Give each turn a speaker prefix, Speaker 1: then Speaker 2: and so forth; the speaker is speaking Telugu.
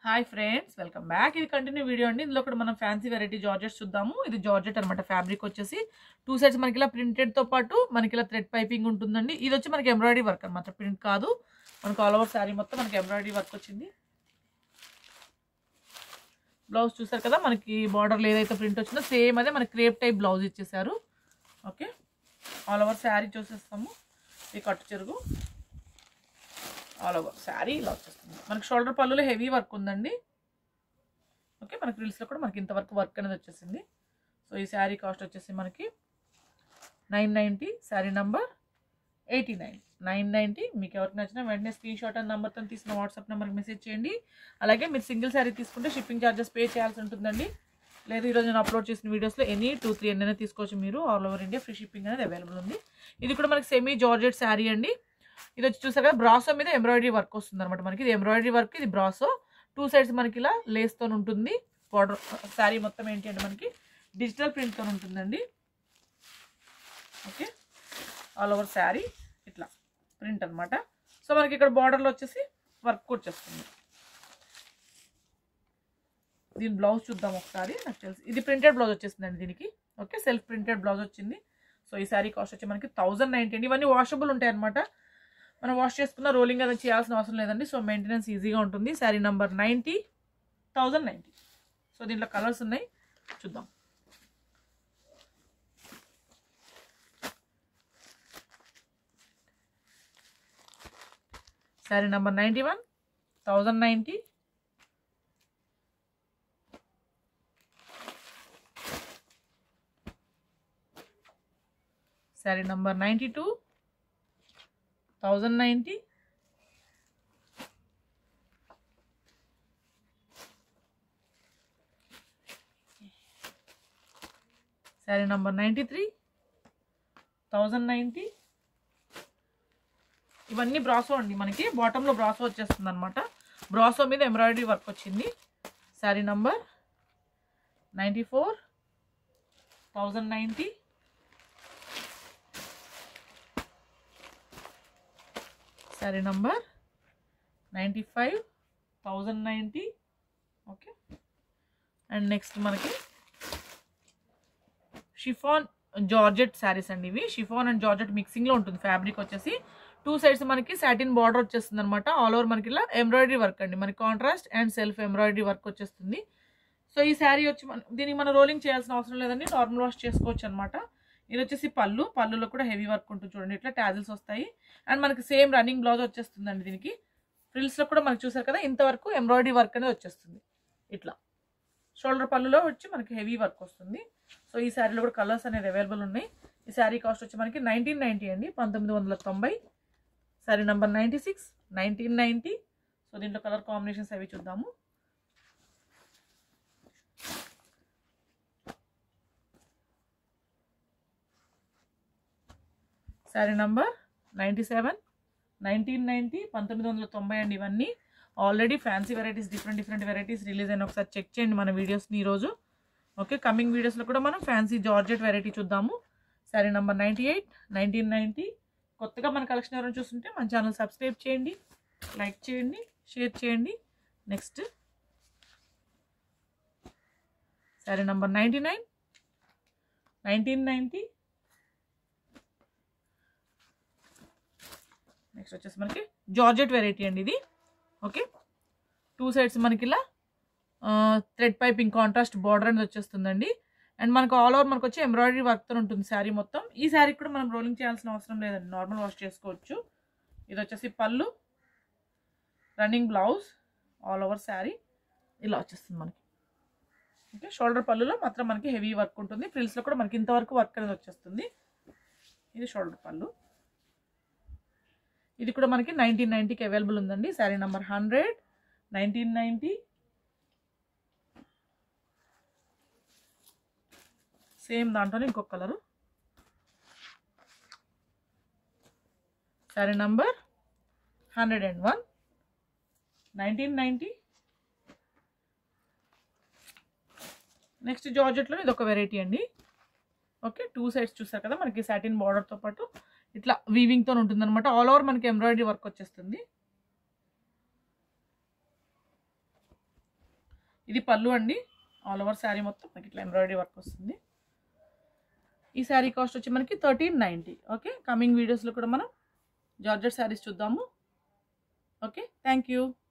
Speaker 1: హాయ్ ఫ్రెండ్స్ వెల్కమ్ బ్యాక్ ఇది కంటిన్యూ వీడియో అండి ఇందులో కూడా మనం ఫ్యాన్సీ వెరైటీ జార్జెట్స్ చూద్దాము ఇది జార్జెట్ అనమాట ఫ్యాబ్రిక్ వచ్చేసి టూ సైడ్స్ మనకి ఇలా printed తో పాటు మనకి ఇలా థ్రెడ్ పైపింగ్ ఉంటుందండి ఇది వచ్చి మనకి ఎంబ్రాయిడరీ వర్క్ అనమాట ప్రింట్ కాదు మనకు ఆల్ ఓవర్ శారీ మొత్తం మనకి ఎంబ్రాయిడరీ వర్క్ వచ్చింది బ్లౌజ్ చూసారు కదా మనకి బార్డర్లో ఏదైతే ప్రింట్ వచ్చిందో సేమ్ అదే మనకి క్రేప్ టైప్ బ్లౌజ్ ఇచ్చేసారు ఓకే ఆల్ ఓవర్ శారీ చూసేస్తాము ఈ కట్టు చెరుగు ఆల్ ఓవర్ శారీ ఇలా వచ్చేస్తుంది మనకి షోల్డర్ పళ్ళులో హెవీ వర్క్ ఉందండి ఓకే మనకి రీల్స్లో కూడా మనకి ఇంతవరకు వర్క్ అనేది వచ్చేసింది సో ఈ శారీ కాస్ట్ వచ్చేసి మనకి nine ninety sari number eighty nine nine ninety మీకు ఎవరికి నచ్చినా వెంటనే స్క్రీన్ షాట్ అండ్ నెంబర్తో తీసిన వాట్సాప్ నెంబర్కి మెసేజ్ చేయండి అలాగే మీరు సింగిల్ శారీ తీసుకుంటే షిప్పింగ్ ఛార్జెస్ పే చేయాల్సి ఉంటుందండి లేదు ఈరోజు నేను అప్లోడ్ చేసిన వీడియోస్లో ఎనీ టూ త్రీ ఎన్నైనా తీసుకోవచ్చు మీరు all over India free shipping అనేది అవైలబుల్ ఉంది ఇది కూడా మనకి సెమీ జార్జెట్ శారీ అండి ఇది వచ్చి చూసారు కదా బ్రాసో మీద ఎంబ్రాయిడరీ వర్క్ వస్తుంది అనమాట మనకి ఇది ఎంబ్రాయిడరీ వర్క్ ఇది బ్రాసో టూ సైడ్స్ మనకి ఇలా లేస్తో ఉంటుంది బార్డర్ శారీ మొత్తం ఏంటి అంటే మనకి డిజిటల్ ప్రింట్తో ఉంటుందండి ఓకే ఆల్ ఓవర్ శారీ ఇట్లా ప్రింట్ అనమాట సో మనకి ఇక్కడ బార్డర్లో వచ్చేసి వర్క్ వచ్చేస్తుంది దీని బ్లౌజ్ చూద్దాం ఒకసారి నాకు తెలిసి ఇది ప్రింటెడ్ బ్లౌజ్ వచ్చేసిందండి దీనికి ఓకే సెల్ఫ్ ప్రింటెడ్ బ్లౌజ్ వచ్చింది సో ఈ శారీ కాస్ట్ వచ్చి మనకి థౌజండ్ నైంటీ అండి ఇవన్నీ వాషబుల్ ఉంటాయి అనమాట మనం వాష్ చేసుకున్న రోలింగ్ అనేది చేయాల్సిన అవసరం లేదండి సో మెయింటెనెన్స్ ఈజీగా ఉంటుంది sari number ninety thousand ninety so దీంట్లో కలర్స్ ఉన్నాయి చూద్దాం sari number ninety one thousand ninety sari number ninety two thousand ninety sari number ninety three thousand ninety ఇవన్నీ బ్రాసో అండి మనకి బాటంలో బ్రాసో వచ్చేస్తుంది అనమాట బ్రాసో మీద ఎంబ్రాయిడరీ వర్క్ వచ్చింది sari number ninety four thousand ninety sari number ninety five thousand ninety okay and next మనకి షిఫాన్ జార్జెట్ శారీస్ అండి ఇవి షిఫాన్ అండ్ జార్జెట్ మిక్సింగ్లో ఉంటుంది ఫ్యాబ్రిక్ వచ్చేసి టూ సైడ్స్ మనకి సాటిన్ బార్డర్ వచ్చేస్తుంది అనమాట ఆల్ ఓవర్ మనకి ఇలా ఎంబ్రాయిడరీ వర్క్ అండి మనకి contrast and self embroidery work వచ్చేస్తుంది సో ఈ శారీ వచ్చి మన దీనికి మనం రోలింగ్ చేయాల్సిన అవసరం లేదండి నార్మల్ వాష్ చేసుకోవచ్చు అనమాట ఇది వచ్చేసి పళ్ళు పళ్ళులో కూడా హెవీ వర్క్ ఉంటుంది చూడండి ఇట్లా ట్యాజిల్స్ వస్తాయి అండ్ మనకి సేమ్ రన్నింగ్ బ్లౌజ్ వచ్చేస్తుందండి దీనికి ఫ్రిల్స్లో కూడా మనకి చూసారు కదా ఇంతవరకు ఎంబ్రాయిడరీ వర్క్ అనేది వచ్చేస్తుంది ఇట్లా షోల్డర్ పళ్ళులో వచ్చి మనకి హెవీ వర్క్ వస్తుంది సో ఈ శారీలో కూడా కలర్స్ అనేది అవైలబుల్ ఉన్నాయి ఈ శారీ కాస్ట్ వచ్చి మనకి నైన్టీన్ నైంటీ అండి పంతొమ్మిది వందల తొంభై sari number ninety six nineteen ninety so దీంట్లో కలర్ కాంబినేషన్స్ అవి చూద్దాము sari number ninety seven nineteen ninety పంతొమ్మిది వందల తొంభై అండి ఇవన్నీ already fancy varieties different different varieties release అయిన ఒకసారి చెక్ చేయండి మన వీడియోస్ని ఈరోజు ఓకే కమింగ్ వీడియోస్లో కూడా మనం ఫ్యాన్సీ జార్జెట్ వెరైటీ చూద్దాము sari number ninety eight nineteen ninety కొత్తగా మన కలెక్షన్ ఎవరైనా చూస్తుంటే మన ఛానల్ సబ్స్క్రైబ్ చేయండి లైక్ చేయండి షేర్ చేయండి next sari number ninety nine nineteen ninety next వచ్చేసి మనకి జార్జెట్ వెరైటీ అండి ఇది ఓకే టూ సైడ్స్ మనకి ఇలా థ్రెడ్ పైపింగ్ కాంట్రాస్ట్ బార్డర్ అనేది వచ్చేస్తుందండి అండ్ మనకు ఆల్ ఓవర్ మనకు వచ్చి ఎంబ్రాయిడరీ వర్క్తో ఉంటుంది శారీ మొత్తం ఈ శారీ కూడా మనం రోలింగ్ చేయాల్సిన అవసరం లేదండి నార్మల్ వాష్ చేసుకోవచ్చు ఇది వచ్చేసి పళ్ళు running blouse all over sari ఇలా వచ్చేస్తుంది మనకి ఓకే షోల్డర్ పళ్ళులో మాత్రం మనకి హెవీ వర్క్ ఉంటుంది ఫ్రిల్స్లో కూడా మనకి ఇంతవరకు వర్క్ అనేది వచ్చేస్తుంది ఇది షోల్డర్ పళ్ళు ఇది కూడా మనకి నైన్టీన్ నైంటీకి అవైలబుల్ ఉందండి sari number hundred nineteen ninety same దాంట్లోనే ఇంకొక colour sari number hundred and one nineteen ninety next జార్జెట్లో ఇది ఒక వెరైటీ అండి ఓకే టూ సైడ్స్ చూసారు కదా మనకి సాటిన్ బార్డర్తో పాటు ఇట్లా వీవింగ్తో ఉంటుంది అనమాట ఆల్ ఓవర్ మనకి ఎంబ్రాయిడరీ వర్క్ వచ్చేస్తుంది ఇది పళ్ళు అండి ఆల్ ఓవర్ శారీ మొత్తం మనకి ఇట్లా ఎంబ్రాయిడరీ వర్క్ వస్తుంది ఈ శారీ కాస్ట్ వచ్చి మనకి థర్టీన్ నైంటీ ఓకే కమింగ్ వీడియోస్లో కూడా మనం జార్జెట్ శారీస్ చూద్దాము ఓకే థ్యాంక్ యూ